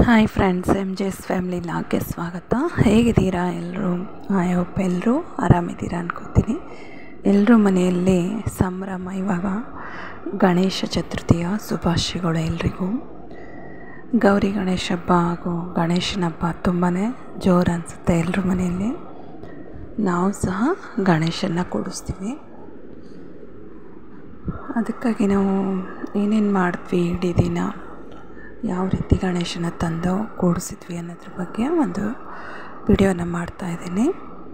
hi friends M J S family ಲಾಗ್ಗೆ ಸ್ವಾಗತ ಹೇಗಿದ್ದೀರಾ ಎಲ್ಲರೂ ಐ ಹೋಪ್ ಎಲ್ಲರೂ ಆರಾಮಿದ್ದೀರಾ ಅನ್ಕೋತೀನಿ ಎಲ್ಲರೂ ಮನೆಯಲ್ಲಿ ಸಂಭ್ರಮ ಇವಾಗ ಗಣೇಶ ಚತುರ್ಥಿಯ ಶುಭಾಶಯಗಳು ಎಲ್ರಿಗೂ ಗೌರಿ ಗಣೇಶ ಹಬ್ಬ ಹಾಗೂ ಗಣೇಶನ ಹಬ್ಬ ತುಂಬಾ ಜೋರು ಅನಿಸುತ್ತೆ ಎಲ್ಲರ ಮನೆಯಲ್ಲಿ ನಾವು ಸಹ ಗಣೇಶನ ಕೂಡಿಸ್ತೀವಿ ಅದಕ್ಕಾಗಿ ನಾವು ಏನೇನು ಮಾಡಿದ್ವಿ ಇಡೀ ದಿನ ಯಾವ ರೀತಿ ಗಣೇಶನ ತಂದು ಕೂಡಿಸಿದ್ವಿ ಅನ್ನೋದ್ರ ಬಗ್ಗೆ ಒಂದು ವಿಡಿಯೋನ ಮಾಡ್ತಾಯಿದ್ದೀನಿ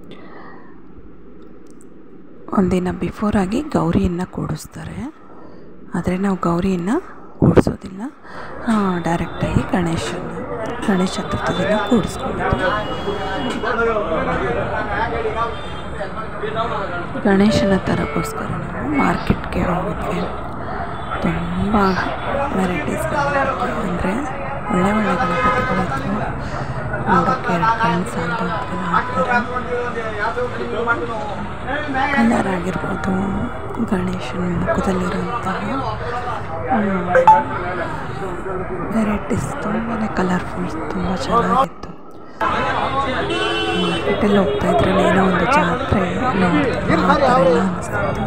ಒಂದಿನ ಬಿಫೋರಾಗಿ ಗೌರಿಯನ್ನು ಕೂಡಿಸ್ತಾರೆ ಆದರೆ ನಾವು ಗೌರಿಯನ್ನು ಕೂಡಿಸೋದಿಲ್ಲ ಡೈರೆಕ್ಟಾಗಿ ಗಣೇಶನ ಗಣೇಶ ಚತುರ್ಥಿ ದಿನ ಕೂಡಿಸ್ಕೊಳ್ಳೋದು ಗಣೇಶನ ತರೋಕ್ಕೋಸ್ಕರ ನಾವು ಮಾರ್ಕೆಟ್ಗೆ ಹೋಗಿದ್ವಿ ತುಂಬ ವೆರೈಟೀಸ್ ಅಂದರೆ ಒಳ್ಳೆ ಒಳ್ಳೆ ಗಣಪತಿಗಳಿತ್ತು ನೋಡೋಕ್ಕೆ ಎರಡು ಕಣ್ಣು ಸಾಲದು ಅಂತೆಲ್ಲ ಹಾಕ್ತಾರೆ ಕಲರ್ ಆಗಿರ್ಬೋದು ಗಣೇಶನ ಮುಖದಲ್ಲಿರುವಂತಹ ವೆರೈಟೀಸ್ ತುಂಬಾ ಕಲರ್ಫುಲ್ ತುಂಬ ಚೆನ್ನಾಗಿತ್ತು ಮಾರ್ಕೆಟಲ್ಲಿ ಹೋಗ್ತಾ ಇದ್ರೆ ಏನೋ ಒಂದು ಜಾತ್ರೆ ನೋಡ್ತೀನಿ ಆ ಥರ ಎಲ್ಲ ಅನಿಸ್ತಿತ್ತು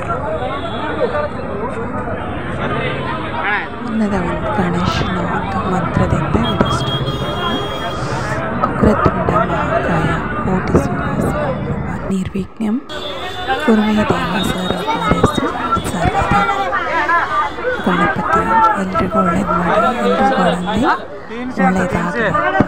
ಅನ್ನದ ಒಂದು ಗಣೇಶನ ಒಂದು ಮಂತ್ರದಿಂದ ವಿಡಿಯೋ ಸ್ಟಾರ್ಟ್ ಉಗ್ರತುಂಡ ಮಹಾಕಾಯ ಕೋಟಿ ಸೂರ್ಯ ಸಮಪ್ರಭ ನಿರ್ವಿಘ್ನಂ ಕುರುಮೇ ದೇವ ಸರ್ವಕಾರ್ಯಸು ಸರ್ವದ ಗಣಪತಿ ಎಲ್ರಿಗೂ ಒಳ್ಳೇದು ಮಾಡಿ ಎಲ್ರಿಗಳಲ್ಲಿ ಒಳ್ಳೇದಾಗಲಿ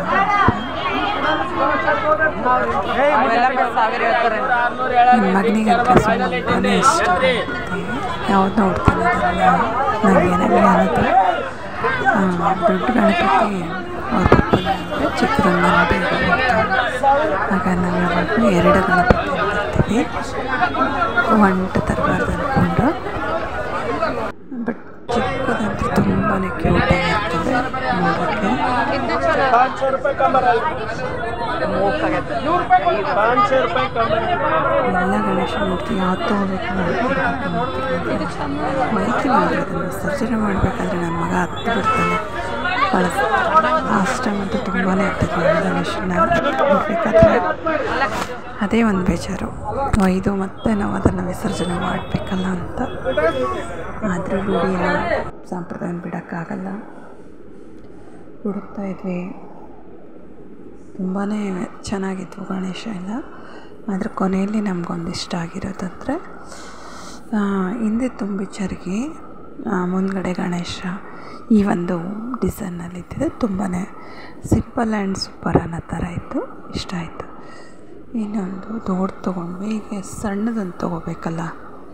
ನನ್ನ ಮಗನಿಗಂತೂ ತುಂಬಾ ಇಷ್ಟ ಯಾವ್ದು ನೋಡ್ತಾನೆ ಅದನ್ನು ನನಗೆ ಏನಾಗಲಿ ಅನ್ನೋದು ದೊಡ್ಡ ಗಣಪತಿ ಅವ್ರ ಪಪ್ಪನ ಅಂದರೆ ಚಿಕ್ಕದೊಂದನ್ನು ಬೇಗ ಬರ್ತಾನೆ ಆಗ ನಾವು ಯಾವಾಗಲೂ ಎರಡು ಗಣಪತಿ ತರ್ತೀವಿ ಒಂಟು ತರಬಾರ್ದು ಅಂದ್ಕೊಂಡು ಬಟ್ ಚಿಕ್ಕದಂತೂ ತುಂಬಾ ಕ್ಯೂಟಾಗಿರ್ತದೆ ನೋಡೋಕ್ಕೆ पाँच सौ रुपये कम पाँच सौ रुपये कम ಎಲ್ಲ ಗಣೇಶ ಮೂರ್ತಿ ಯಾವ್ದು ತೊಗೋಬೇಕು ಮೈತಿ ಮಾಡಿ ಅದನ್ನು ವಿಸರ್ಜನೆ ಮಾಡಬೇಕಾದ್ರೆ ನನ್ನ ಮಗ ಹತ್ತು ಬಿಡ್ತಾನೆ ಬಳಸ್ ಲಾಸ್ಟ್ ಟೈಮ್ ಅಂತೂ ತುಂಬಾ ಹತ್ತಿದ್ವಿ ಗಣೇಶನ ನೋಡಬೇಕಾದ್ರೆ ಅದೇ ಒಂದು ಬೇಜಾರು ಒಯ್ದು ಮತ್ತೆ ನಾವು ಅದನ್ನು ವಿಸರ್ಜನೆ ಮಾಡಬೇಕಲ್ಲ ಅಂತ ಆದರೂ ರೂಢಿನ ಸಂಪ್ರದಾಯನ ಬಿಡೋಕ್ಕಾಗಲ್ಲ ಹುಡುಕ್ತಾ ಇದ್ವಿ ತುಂಬಾ ಚೆನ್ನಾಗಿದ್ವು ಗಣೇಶ ಎಲ್ಲ ಅದ್ರ ಕೊನೆಯಲ್ಲಿ ನಮಗೊಂದು ಇಷ್ಟ ಆಗಿರೋದಂದರೆ ಹಿಂದೆ ತುಂಬಿ ಚರ್ಗಿ ಮುಂದ್ಗಡೆ ಗಣೇಶ ಈ ಒಂದು ಡಿಸೈನಲ್ಲಿದ್ದಿದೆ ತುಂಬಾ ಸಿಂಪಲ್ ಆ್ಯಂಡ್ ಸೂಪರ್ ಅನ್ನೋ ಥರ ಇತ್ತು ಇಷ್ಟ ಆಯಿತು ಇನ್ನೊಂದು ದೊಡ್ಡ ತೊಗೊಂಡ್ವಿ ಈಗ ಸಣ್ಣದೊಂದು ತೊಗೋಬೇಕಲ್ಲ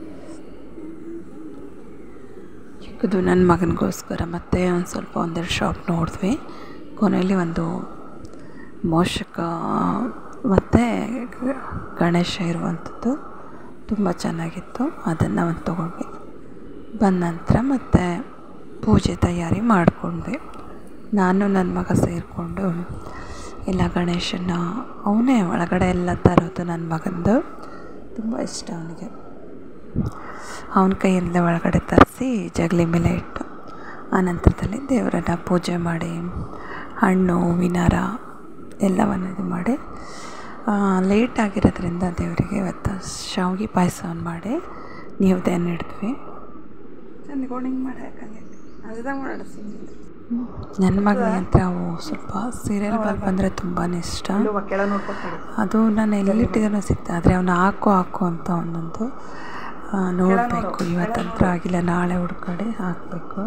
ಚಿಕ್ಕದು ನನ್ನ ಮಗನಿಗೋಸ್ಕರ ಮತ್ತೆ ಒಂದು ಸ್ವಲ್ಪ ಒಂದೆರಡು ಶಾಪ್ ನೋಡಿದ್ವಿ ಕೊನೆಯಲ್ಲಿ ಒಂದು ಮೋಷಕ ಮತ್ತು ಗಣೇಶ ಇರುವಂಥದ್ದು ತುಂಬ ಚೆನ್ನಾಗಿತ್ತು ಅದನ್ನು ಒಂದು ತೊಗೊಂಡ್ವಿ ಬಂದ ನಂತರ ಮತ್ತೆ ಪೂಜೆ ತಯಾರಿ ಮಾಡಿಕೊಂಡ್ವಿ ನಾನು ನನ್ನ ಮಗ ಸೇರಿಕೊಂಡು ಎಲ್ಲ ಗಣೇಶನ ಅವನೇ ಒಳಗಡೆ ಎಲ್ಲ ತರೋದು ನನ್ನ ಮಗಂದು ತುಂಬ ಇಷ್ಟ ಅವನಿಗೆ ಅವನ ಕೈಯಿಂದ ಒಳಗಡೆ ತರಿಸಿ ಜಗಲಿ ಮೇಲೆ ಇಟ್ಟು ಆನಂತರದಲ್ಲಿ ದೇವರನ್ನ ಪೂಜೆ ಮಾಡಿ ಹಣ್ಣು ಹೂವಿನಾರ ಎಲ್ಲವನ್ನು ಇದು ಮಾಡಿ ಲೇಟ್ ಆಗಿರೋದ್ರಿಂದ ದೇವರಿಗೆ ಇವತ್ತು ಶಾವಿಗೆ ಪಾಯಸವನ್ನು ಮಾಡಿ ನೀವ್ದೇನು ಇಡ್ತೀವಿ ಚಂದ್ಕೊಂಡಿಂಗ್ ಮಾಡಬೇಕಲ್ಲಿ ಅದಾಗ ನನ್ನ ಮಗನಿಗೆ ಅಂತ ಅವು ಸ್ವಲ್ಪ ಸೀರಿಯಲ್ಗಳು ಬಂದರೆ ತುಂಬಾ ಇಷ್ಟ ಅದು ನಾನು ಎಲ್ಲಿಟ್ಟಿದ್ದಾನೋ ಸಿಗ್ತಾ ಆದರೆ ಅವನು ಹಾಕು ಹಾಕು ಅಂತ ಒಂದೊಂದು ನೋಡಬೇಕು ಇವತ್ತಂತ್ರ ಆಗಿಲ್ಲ ನಾಳೆ ಹುಡ್ಕಡೆ ಹಾಕಬೇಕು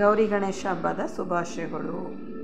ಗೌರಿ ಗಣೇಶ ಹಬ್ಬದ ಶುಭಾಶಯಗಳು